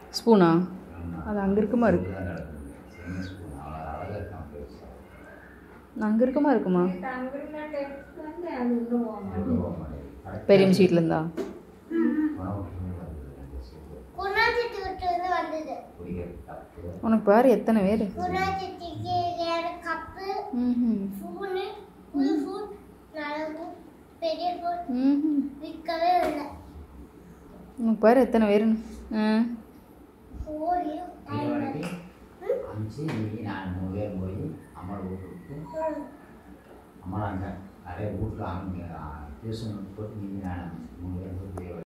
ஸ்பூனா அது அங்கே இருக்குமா இருக்கு அங்கே இருக்குமா இருக்குமா பெரிய மிஷீட்டில் இருந்தா குணாச்சிட்டு விட்டு வந்தது உனக்கு பாரு எத்தனை பேர் குணாச்சிட்டிக்கு வேறு கப்பு ம் ஸ்பூனு புது ஸ்பூன் நல்ல ஸ்பூன் பெரிய ஸ்பூன் ம் விற்கவே இல்லை உனக்கு பாரு எத்தனை பேருன்னு ஆ ஓடி அஞ்சு நீ நான் மூணு பேர் போய் அம்மாவை கூப்பிட்டு அம்மா அங்கே நிறைய வீட்டில் அங்கே டியூஷன் போட்டு நீ நான் மூணு பேர் போய்